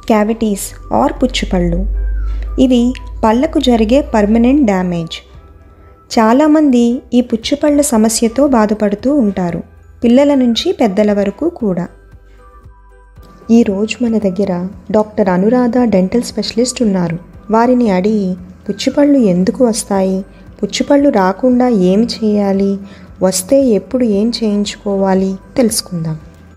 cavities are పుచ్చుపళ్ళు ఇవి పళ్ళకు జరిగే permanent damage చాలామంది ఈ పుచ్చుపళ్ళ సమస్యతో బాధపడుతూ ఉంటారు పిల్లల నుంచి పెద్దల వరకు కూడా ఈరోజు మన దగ్గర డాక్టర్ అనురాధ డెంటల్ స్పెషలిస్ట్ ఉన్నారు వారిని అడిగి పుచ్చిపళ్ళు ఎందుకు వస్తాయి పుచ్చిపళ్ళు రాకుండా ఏమి చేయాలి వస్తే ఎప్పుడు ఏం చేయించుకోవాలి తెలుసుకుందాం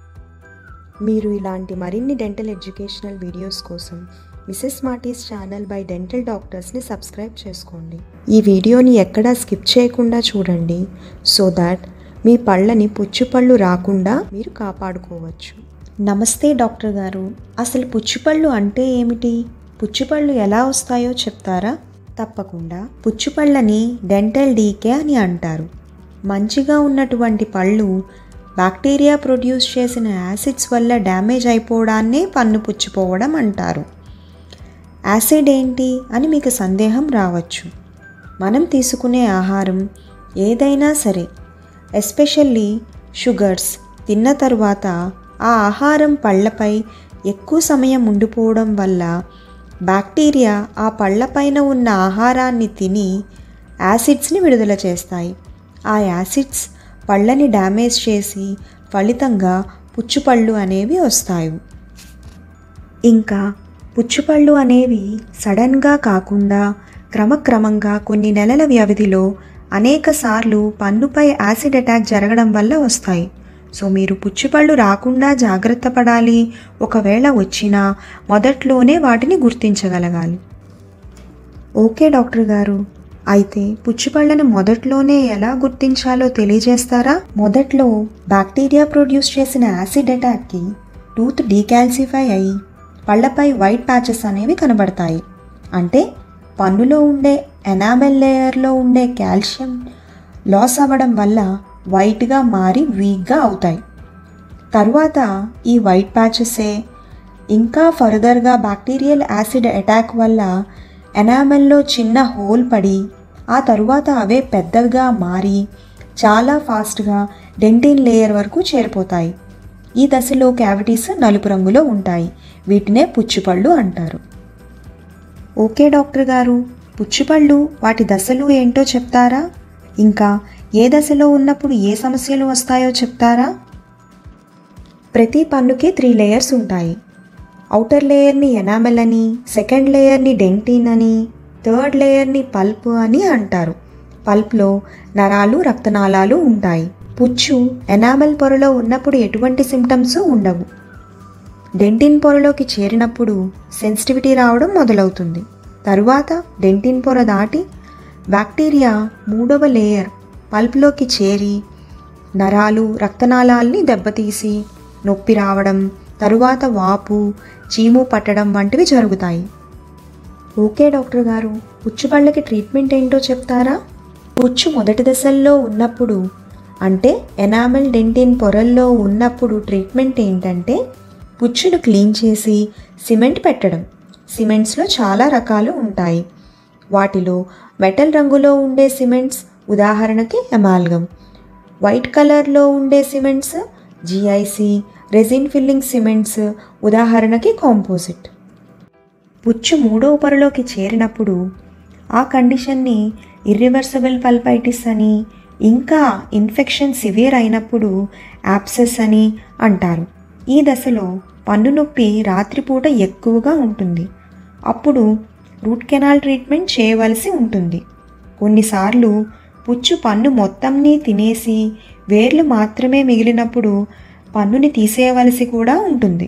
మీరు ఇలాంటి మరిన్ని డెంటల్ ఎడ్యుకేషనల్ వీడియోస్ కోసం మిసెస్ మార్టీస్ ఛానల్ బై డెంటల్ డాక్టర్స్ని సబ్స్క్రైబ్ చేసుకోండి ఈ వీడియోని ఎక్కడా స్కిప్ చేయకుండా చూడండి సో దాట్ మీ పళ్ళని పుచ్చిపళ్ళు రాకుండా మీరు కాపాడుకోవచ్చు నమస్తే డాక్టర్ గారు అసలు పుచ్చిపళ్ళు అంటే ఏమిటి పుచ్చిపళ్ళు ఎలా వస్తాయో చెప్తారా తప్పకుండా పుచ్చిపళ్ళని డెంటల్ డీకే అని అంటారు మంచిగా ఉన్నటువంటి పళ్ళు బ్యాక్టీరియా ప్రొడ్యూస్ చేసిన యాసిడ్స్ వల్ల డ్యామేజ్ అయిపోవడాన్నే పన్ను పుచ్చిపోవడం అంటారు యాసిడ్ ఏంటి అని మీకు సందేహం రావచ్చు మనం తీసుకునే ఆహారం ఏదైనా సరే ఎస్పెషల్లీ షుగర్స్ తిన్న తర్వాత ఆ ఆహారం పళ్ళపై ఎక్కువ సమయం ఉండిపోవడం వల్ల బ్యాక్టీరియా ఆ పళ్ళపైన ఉన్న ఆహారాన్ని తిని యాసిడ్స్ని విడుదల చేస్తాయి ఆ యాసిడ్స్ పళ్ళని డ్యామేజ్ చేసి ఫలితంగా పుచ్చుపళ్ళు అనేవి వస్తాయి ఇంకా పుచ్చుపళ్ళు అనేవి సడన్గా కాకుండా క్రమక్రమంగా కొన్ని నెలల వ్యవధిలో అనేక సార్లు పన్నుపై యాసిడ్ అటాక్ జరగడం వల్ల వస్తాయి సో మీరు పుచ్చిపళ్ళు రాకుండా జాగ్రత్త పడాలి ఒకవేళ వచ్చినా మొదట్లోనే వాటిని గుర్తించగలగాలి ఓకే డాక్టర్ గారు అయితే పుచ్చిపళ్ళను మొదట్లోనే ఎలా గుర్తించాలో తెలియజేస్తారా మొదట్లో బ్యాక్టీరియా ప్రొడ్యూస్ చేసిన యాసిడ్ అటాక్కి టూత్ డీకాల్సిఫై అయి పళ్ళపై వైట్ ప్యాచెస్ అనేవి కనబడతాయి అంటే పన్నులో ఉండే ఎనామెల్ లేయర్లో ఉండే కాల్షియం లాస్ అవ్వడం వల్ల వైట్గా మారి వీక్గా అవుతాయి తరువాత ఈ వైట్ ప్యాచెసే ఇంకా ఫర్దర్గా బ్యాక్టీరియల్ యాసిడ్ అటాక్ వల్ల ఎనామెల్లో చిన్న హోల్ పడి ఆ తరువాత అవే పెద్దవిగా మారి చాలా ఫాస్ట్గా డెంటిన్ లేయర్ వరకు చేరిపోతాయి ఈ దశలో క్యావిటీస్ నలుపు రంగులో ఉంటాయి వీటినే పుచ్చిపళ్ళు అంటారు ఓకే డాక్టర్ గారు పుచ్చిపళ్ళు వాటి దశలు ఏంటో చెప్తారా ఇంకా ఏ దశలో ఉన్నప్పుడు ఏ సమస్యలు వస్తాయో చెప్తారా ప్రతి పన్నుకి త్రీ లేయర్స్ ఉంటాయి అవుటర్ లేయర్ని ఎనామెల్ అని సెకండ్ లేయర్ని డెంటిన్ అని థర్డ్ లేయర్ని పల్ప్ అని అంటారు పల్ప్లో నరాలు రక్తనాళాలు ఉంటాయి పుచ్చు ఎనామెల్ పొరలో ఉన్నప్పుడు ఎటువంటి సిమ్టమ్స్ ఉండవు డెంటిన్ పొరలోకి చేరినప్పుడు సెన్సిటివిటీ రావడం మొదలవుతుంది తరువాత డెంటిన్ పొర దాటి బ్యాక్టీరియా మూడవ లేయర్ పల్ప్లోకి చేరి నరాలు రక్తనాళాల్ని దెబ్బతీసి నొప్పి రావడం తరువాత వాపు చీము పట్టడం వంటివి జరుగుతాయి ఓకే డాక్టర్ గారు పుచ్చుపళ్ళకి ట్రీట్మెంట్ ఏంటో చెప్తారా పుచ్చు మొదటి దశల్లో ఉన్నప్పుడు అంటే ఎనామెల్ డెంటిన్ పొరల్లో ఉన్నప్పుడు ట్రీట్మెంట్ ఏంటంటే పుచ్చును క్లీన్ చేసి సిమెంట్ పెట్టడం సిమెంట్స్లో చాలా రకాలు ఉంటాయి వాటిలో మెటల్ రంగులో ఉండే సిమెంట్స్ ఉదాహరణకి ఎమాల్గమ్ వైట్ కలర్లో ఉండే cements GIC resin filling cements ఉదాహరణకి కాంపోజిట్ పుచ్చు మూడో పొరలోకి చేరినప్పుడు ఆ కండిషన్ని ఇర్రివర్సబుల్ పల్పైటిస్ అని ఇంకా ఇన్ఫెక్షన్ సివియర్ అయినప్పుడు యాప్సెస్ అని అంటారు ఈ దశలో పన్ను నొప్పి రాత్రిపూట ఎక్కువగా ఉంటుంది అప్పుడు రూట్ కెనాల్ ట్రీట్మెంట్ చేయవలసి ఉంటుంది కొన్నిసార్లు పుచ్చు పన్ను మొత్తంని తినేసి వేర్లు మాత్రమే మిగిలినప్పుడు పన్నుని తీసేయవలసి కూడా ఉంటుంది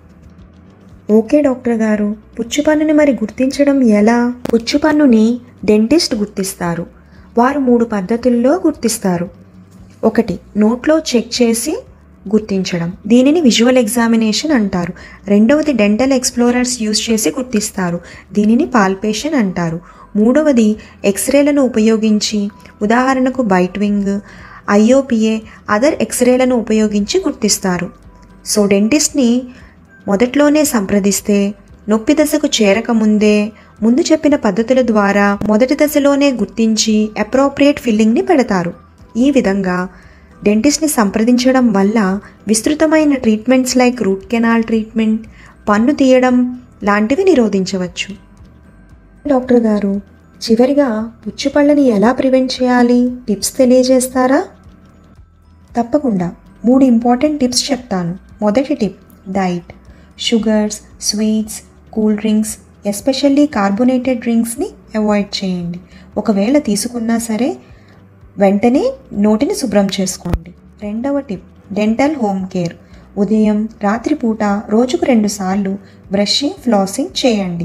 ఓకే డాక్టర్ గారు పుచ్చు పన్నుని మరి గుర్తించడం ఎలా పుచ్చు పన్నుని డెంటిస్ట్ గుర్తిస్తారు వారు మూడు పద్ధతుల్లో గుర్తిస్తారు ఒకటి నోట్లో చెక్ చేసి గుర్తించడం దీనిని విజువల్ ఎగ్జామినేషన్ అంటారు రెండవది డెంటల్ ఎక్స్ప్లోరర్స్ యూజ్ చేసి గుర్తిస్తారు దీనిని పాల్పేషన్ అంటారు మూడవది ఎక్స్రేలను ఉపయోగించి ఉదాహరణకు బైట్ వింగ్ ఐఓపిఏ అదర్ ఎక్స్రేలను ఉపయోగించి గుర్తిస్తారు సో డెంటిస్ట్ని మొదట్లోనే సంప్రదిస్తే నొప్పి దశకు చేరకముందే ముందు చెప్పిన పద్ధతుల ద్వారా మొదటి దశలోనే గుర్తించి అప్రోప్రియేట్ ఫిల్లింగ్ని పెడతారు ఈ విధంగా డెంటిస్ట్ని సంప్రదించడం వల్ల విస్తృతమైన treatments like root canal treatment పన్ను తీయడం లాంటివి నిరోధించవచ్చు డాక్టర్ గారు చివరిగా పుచ్చిపళ్ళని ఎలా ప్రివెంట్ చేయాలి టిప్స్ తెలియజేస్తారా తప్పకుండా మూడు ఇంపార్టెంట్ టిప్స్ చెప్తాను మొదటి tip diet sugars sweets cool drinks especially carbonated డ్రింక్స్ని అవాయిడ్ చేయండి ఒకవేళ తీసుకున్నా సరే వెంటనే నోటిని శుభ్రం చేసుకోండి రెండవ టిప్ డెంటల్ హోమ్ కేర్ ఉదయం రాత్రిపూట రోజుకు రెండు సార్లు బ్రషింగ్ ఫ్లాసింగ్ చేయండి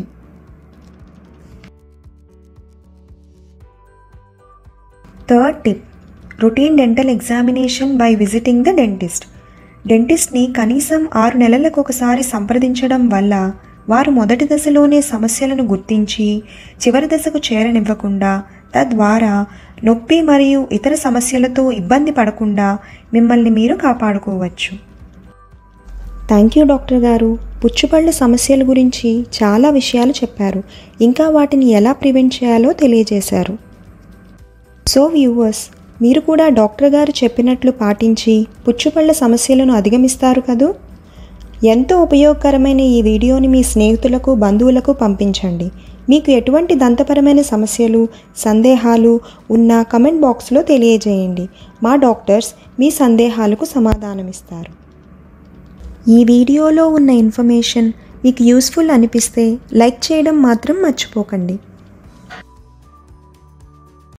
third tip routine dental examination by visiting the dentist డెంటిస్ట్ని కనీసం ఆరు నెలలకు ఒకసారి సంప్రదించడం వల్ల వారు మొదటి దశలోనే సమస్యలను గుర్తించి చివరి దశకు చేరనివ్వకుండా తద్వారా నొప్పి మరియు ఇతర సమస్యలతో ఇబ్బంది పడకుండా మిమ్మల్ని మీరు కాపాడుకోవచ్చు థ్యాంక్ యూ డాక్టర్ గారు పుచ్చుపళ్ళ సమస్యల గురించి చాలా విషయాలు చెప్పారు ఇంకా వాటిని ఎలా ప్రివెంట్ చేయాలో తెలియజేశారు సో వ్యూవర్స్ మీరు కూడా డాక్టర్ గారు చెప్పినట్లు పాటించి పుచ్చుపళ్ళ సమస్యలను అధిగమిస్తారు కదూ ఎంతో ఉపయోగకరమైన ఈ వీడియోని మీ స్నేహితులకు బంధువులకు పంపించండి మీకు ఎటువంటి దంతపరమైన సమస్యలు సందేహాలు ఉన్న కమెంట్ బాక్స్లో తెలియజేయండి మా డాక్టర్స్ మీ సందేహాలకు సమాధానమిస్తారు ఈ వీడియోలో ఉన్న ఇన్ఫర్మేషన్ మీకు యూస్ఫుల్ అనిపిస్తే లైక్ చేయడం మాత్రం మర్చిపోకండి